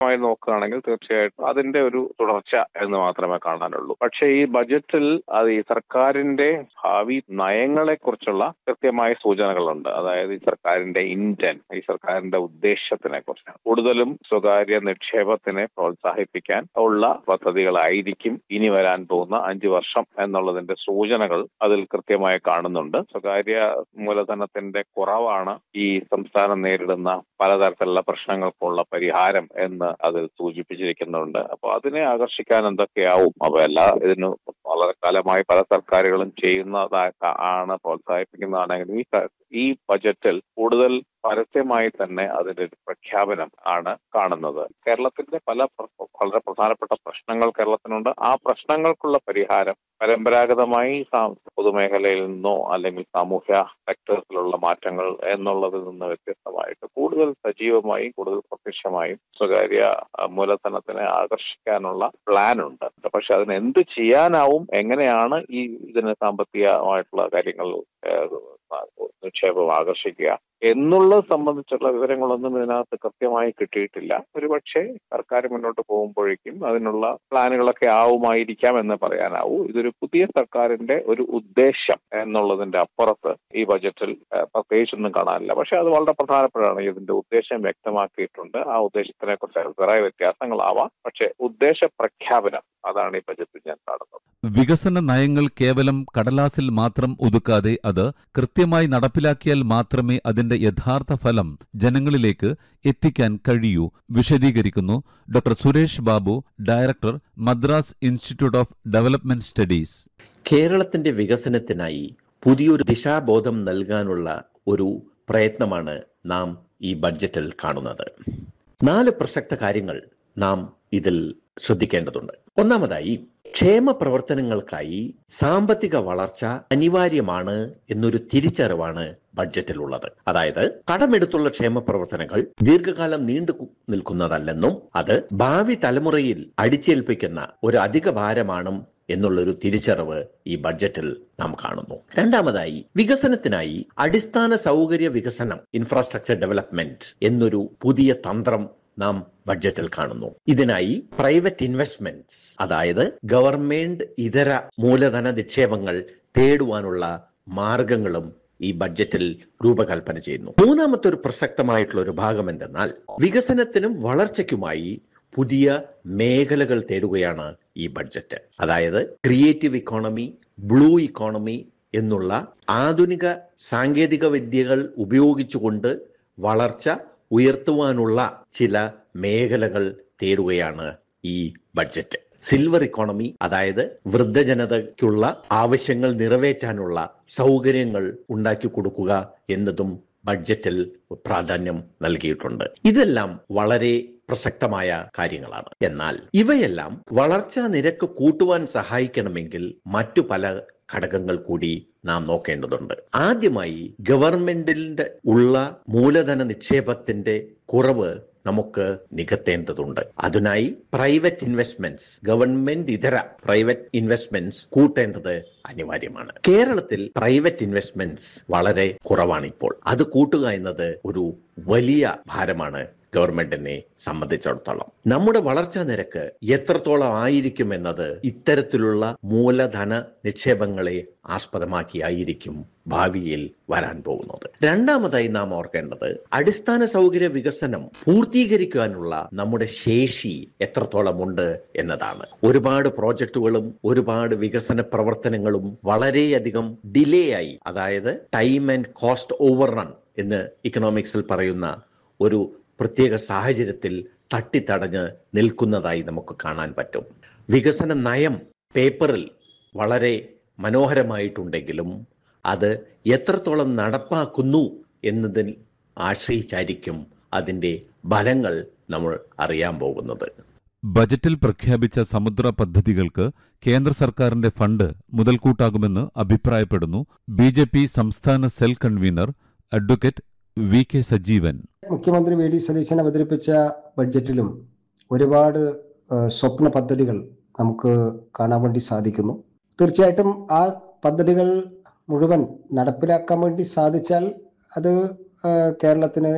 മായി നോക്കുകയാണെങ്കിൽ തീർച്ചയായിട്ടും അതിന്റെ ഒരു തുടർച്ച എന്ന് മാത്രമേ കാണാനുള്ളൂ പക്ഷേ ഈ ബജറ്റിൽ അത് ഈ സർക്കാരിന്റെ ഭാവി നയങ്ങളെ കുറിച്ചുള്ള കൃത്യമായ സൂചനകളുണ്ട് അതായത് ഈ സർക്കാരിന്റെ ഇന്റൻ ഈ സർക്കാരിന്റെ ഉദ്ദേശത്തിനെ കുറിച്ച് കൂടുതലും സ്വകാര്യ നിക്ഷേപത്തിനെ പ്രോത്സാഹിപ്പിക്കാൻ ഉള്ള പദ്ധതികളായിരിക്കും ഇനി വരാൻ പോകുന്ന അഞ്ചു വർഷം എന്നുള്ളതിന്റെ സൂചനകൾ അതിൽ കൃത്യമായി കാണുന്നുണ്ട് സ്വകാര്യ മൂലധനത്തിന്റെ കുറവാണ് ഈ സംസ്ഥാനം നേരിടുന്ന പലതരത്തിലുള്ള പ്രശ്നങ്ങൾക്കുള്ള പരിഹാരം എന്ന് അതിൽ സൂചിപ്പിച്ചിരിക്കുന്നുണ്ട് അപ്പോൾ അതിനെ ആകർഷിക്കാൻ എന്തൊക്കെയാവും അപ്പൊ എല്ലാ ഇതിന് വളരെ കാലമായി പല സർക്കാരുകളും ചെയ്യുന്നതാ ആണ് പ്രോത്സാഹിപ്പിക്കുന്നതാണെങ്കിൽ ഈ ക- ഈ ബജറ്റിൽ കൂടുതൽ പരസ്യമായി തന്നെ അതിന്റെ ഒരു പ്രഖ്യാപനം ആണ് കാണുന്നത് കേരളത്തിന്റെ പല പ്ര- വളരെ പ്രധാനപ്പെട്ട പ്രശ്നങ്ങൾ കേരളത്തിനുണ്ട് ആ പ്രശ്നങ്ങൾക്കുള്ള പരിഹാരം പരമ്പരാഗതമായി സാ- പൊതുമേഖലയിൽ നിന്നോ അല്ലെങ്കിൽ സാമൂഹ്യ സെക്ടേഴ്സിലുള്ള മാറ്റങ്ങൾ എന്നുള്ളതിൽ നിന്ന് വ്യത്യസ്തമായിട്ട് കൂടുതൽ സജീവമായും കൂടുതൽ പ്രത്യക്ഷമായും സ്വകാര്യ ആ, മൂലധനത്തിനെ ആകർഷിക്കാനുള്ള പ്ലാൻ ഉണ്ട് പക്ഷെ അതിന് എന്ത് ചെയ്യാനാവും എങ്ങനെയാണ് ഈ ഇതിന് സാമ്പത്തികമായിട്ടുള്ള കാര്യങ്ങൾ ഏഹ്, നിക്ഷേപം ആകർഷിക്കുക എന്നുള്ളത് സംബന്ധിച്ചുള്ള വിവരങ്ങളൊന്നും ഇതിനകത്ത് കൃത്യമായി കിട്ടിയിട്ടില്ല ഒരുപക്ഷെ സർക്കാർ മുന്നോട്ട് പോകുമ്പോഴേക്കും അതിനുള്ള പ്ലാനുകളൊക്കെ ആവുമായിരിക്കാം എന്ന് പറയാനാവൂ ഇതൊരു പുതിയ സർക്കാരിന്റെ ഒരു ഉദ്ദേശം എന്നുള്ളതിന്റെ അപ്പുറത്ത് ഈ ബജറ്റിൽ ഏഹ്, പ്രത്യേകിച്ചൊന്നും കാണാനില്ല പക്ഷെ അത് വളരെ പ്രധാനപ്പെട്ടതാണ് ഇതിന്റെ ഉദ്ദേശം വ്യക്തമാക്കിയിട്ടുണ്ട് ആ ഉദ്ദേശത്തിനെ കുറിച്ച് അഭിപ്രായ വ്യത്യാസങ്ങളാവാം പക്ഷെ ഉദ്ദേശ പ്രഖ്യാപനം അതാണ് ഈ ബജറ്റിൽ ഞാൻ കാണുന്നത് വികസന നയങ്ങൾ കേവലം കടലാസിൽ മാത്രം ഒതുക്കാതെ അത് കൃത്യമായി നടപ്പിലാക്കിയാൽ മാത്രമേ അതിന്റെ യഥാർത്ഥ ഫലം ജനങ്ങളിലേക്ക് എത്തിക്കാൻ കഴിയൂ വിശദീകരിക്കുന്നു doctor Suresh Babu director Madras institute of development studies കേരളത്തിന്റെ വികസനത്തിനായി പുതിയൊരു ദിശാബോധം നൽകാനുള്ള ഒരു പ്രയത്നമാണ് നാം ഈ ബഡ്ജറ്റിൽ കാണുന്നത് നാല് പ്രസക്ത കാര്യങ്ങൾ നാം ഇതിൽ ശ്രദ്ധിക്കേണ്ടതുണ്ട് ഒന്നാമതായി ക്ഷേമ പ്രവർത്തനങ്ങൾക്കായി സാമ്പത്തിക വളർച്ച അനിവാര്യമാണ് എന്നൊരു തിരിച്ചറിവാണ് ബഡ്ജറ്റിലുള്ളത് അതായത് കടമെടുത്തുള്ള ക്ഷേമ പ്രവർത്തനങ്ങൾ ദീർഘകാലം നീണ്ടു കു- നിൽക്കുന്നതല്ലെന്നും അത് ഭാവി തലമുറയിൽ അടിച്ചേൽപ്പിക്കുന്ന ഒരു അധിക ഭാരമാണ് എന്നുള്ളൊരു തിരിച്ചറിവ് ഈ ബഡ്ജറ്റിൽ നാം കാണുന്നു രണ്ടാമതായി വികസനത്തിനായി അടിസ്ഥാന സൗകര്യ വികസനം ഇൻഫ്രാസ്ട്രക്ചർ ഡെവലപ്മെന്റ് എന്നൊരു പുതിയ തന്ത്രം നാം ബഡ്ജറ്റിൽ കാണുന്നു ഇതിനായി പ്രൈവറ്റ് ഇൻവെസ്റ്റ്മെന്റ്സ് അതായത് ഗവൺമെന്റ് ഇതര മൂലധന നിക്ഷേപങ്ങൾ തേടുവാനുള്ള മാർഗങ്ങളും ഈ ബഡ്ജറ്റിൽ രൂപകൽപ്പന ചെയ്യുന്നു മൂന്നാമത്തെ ഒരു പ്രസക്തമായിട്ടുള്ള ഒരു ഭാഗം എന്തെന്നാൽ വികസനത്തിനും വളർച്ചയ്ക്കുമായി പുതിയ മേഖലകൾ തേടുകയാണ് ഈ ബഡ്ജറ്റ് അതായത് ക്രിയേറ്റീവ് ഇക്കോണമി ബ്ലൂ ഇക്കോണമി എന്നുള്ള ആധുനിക സാങ്കേതിക വിദ്യകൾ ഉപയോഗിച്ചുകൊണ്ട് വളർച്ച ഉയർത്തുവാനുള്ള ചില മേഖലകൾ തേടുകയാണ് ഈ ബഡ്ജറ്റ് സിൽവർ ഇക്കോണമി അതായത് വൃദ്ധജനതയ്ക്കുള്ള ആവശ്യങ്ങൾ നിറവേറ്റാനുള്ള സൗകര്യങ്ങൾ ഉണ്ടാക്കി കൊടുക്കുക എന്നതും ബഡ്ജറ്റിൽ പ്രാധാന്യം നൽകിയിട്ടുണ്ട് ഇതെല്ലാം വളരെ പ്രസക്തമായ കാര്യങ്ങളാണ് എന്നാൽ ഇവയെല്ലാം വളർച്ചാ നിരക്ക് കൂട്ടുവാൻ സഹായിക്കണമെങ്കിൽ മറ്റു പല ഘടകങ്ങൾ കൂടി നാം നോക്കേണ്ടതുണ്ട് ആദ്യമായി ഗവൺമെന്റിന്റെ ഉള്ള മൂലധന നിക്ഷേപത്തിന്റെ കുറവ് നമുക്ക് നികത്തേണ്ടതുണ്ട് അതിനായി പ്രൈവറ്റ് ഇൻവെസ്റ്റ്മെന്റ്സ് ഗവൺമെന്റ് ഇതര പ്രൈവറ്റ് ഇൻവെസ്റ്റ്മെന്റ്സ് കൂട്ടേണ്ടത് അനിവാര്യമാണ് കേരളത്തിൽ പ്രൈവറ്റ് ഇൻവെസ്റ്റ്മെന്റ്സ് വളരെ കുറവാണ് ഇപ്പോൾ അത് കൂട്ടുക എന്നത് ഒരു വലിയ ഭാരമാണ് ഗവൺമെന്റിനെ സംബന്ധിച്ചിടത്തോളം നമ്മുടെ വളർച്ചാ നിരക്ക് എത്രത്തോളം ആയിരിക്കും എന്നത് ഇത്തരത്തിലുള്ള മൂലധന നിക്ഷേപങ്ങളെ ആസ്പദമാക്കിയായിരിക്കും ഭാവിയിൽ വരാൻ പോകുന്നത് രണ്ടാമതായി നാം ഓർക്കേണ്ടത് അടിസ്ഥാന സൗകര്യ വികസനം പൂർത്തീകരിക്കാനുള്ള നമ്മുടെ ശേഷി എത്രത്തോളം ഉണ്ട് എന്നതാണ് ഒരുപാട് പ്രോജക്റ്റുകളും ഒരുപാട് വികസന പ്രവർത്തനങ്ങളും വളരെയധികം ഡിലേ ആയി അതായത് time and cost over run എന്ന് ഇക്കണോമിക്സിൽ പറയുന്ന ഒരു പ്രത്യേക സാഹചര്യത്തിൽ തട്ടിത്തടഞ്ഞ് നിൽക്കുന്നതായി നമുക്ക് കാണാൻ പറ്റും വികസന നയം പേപ്പറിൽ വളരെ മനോഹരമായിട്ടുണ്ടെങ്കിലും അത് എത്രത്തോളം നടപ്പാക്കുന്നു എന്നതിൽ ആശ്രയിച്ചായിരിക്കും അതിൻ്റെ ഫലങ്ങൾ നമ്മൾ അറിയാൻ പോകുന്നത് ബജറ്റിൽ പ്രഖ്യാപിച്ച സമുദ്ര പദ്ധതികൾക്ക് കേന്ദ്ര സർക്കാരിന്റെ ഫണ്ട് മുതൽക്കൂട്ടാകുമെന്ന് അഭിപ്രായപ്പെടുന്നു ബി ജെ പി സംസ്ഥാന cell convenor advocate V K Sajeevan മുഖ്യമന്ത്രി വി ഡി സതീശൻ അവതരിപ്പിച്ച ബഡ്ജറ്റിലും ഒരുപാട് ആ, സ്വപ്ന പദ്ധതികൾ നമുക്ക് കാണാൻ വേണ്ടി സാധിക്കുന്നു തീർച്ചയായിട്ടും ആ പദ്ധതികൾ മുഴുവൻ നടപ്പിലാക്കാൻ വേണ്ടി സാധിച്ചാൽ അത് ആ, കേരളത്തിന്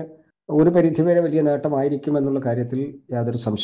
ഒരു പരിധിവരെ വലിയ നേട്ടമായിരിക്കും എന്നുള്ള കാര്യത്തിൽ യാതൊരു സംശയവും